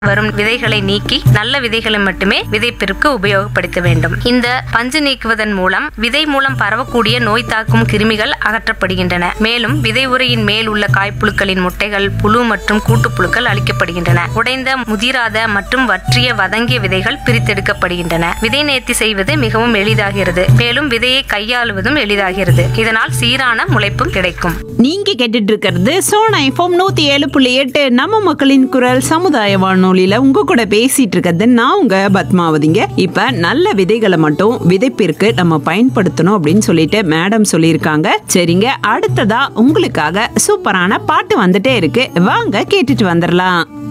வரும் விதைகளை நீக்கி நல்ல விதைகளை மட்டுமே விதைப்பிற்கு உபயோகப்படுத்த வேண்டும் இந்த பஞ்சு நீக்குவதன் மூலம் விதை மூலம் பரவக்கூடிய நோய் தாக்கும் கிருமிகள் அகற்றப்படுகின்றன மேலும் விதை உரையின் மேல் உள்ள காய்ப்புழுக்களின் முட்டைகள் புழு மற்றும் கூட்டுப்புழுக்கள் அழிக்கப்படுகின்றன உடைந்த முதிராத மற்றும் வற்றிய வதங்கிய விதைகள் பிரித்தெடுக்கப்படுகின்றன விதை நேர்த்தி செய்வது மிகவும் எளிதாகிறது மேலும் விதையை கையாளுவதும் எளிதாகிறது இதனால் சீரான முளைப்பும் கிடைக்கும் நீங்க கேட்டுட்டு இருக்கிறது சோனா எஃப்எம் நூத்தி ஏழு புள்ளி எட்டு நம்ம மக்களின் குரல் சமுதாய வானொலியில உங்க கூட பேசிட்டு இருக்கிறது நான் உங்க பத்மாவதிங்க இப்ப நல்ல விதைகளை மட்டும் விதைப்பிற்கு நம்ம பயன்படுத்தணும் அப்படின்னு சொல்லிட்டு மேடம் சொல்லியிருக்காங்க சரிங்க அடுத்ததா உங்களுக்காக சூப்பரான பாட்டு வந்துட்டே இருக்கு வாங்க கேட்டுட்டு வந்துடலாம்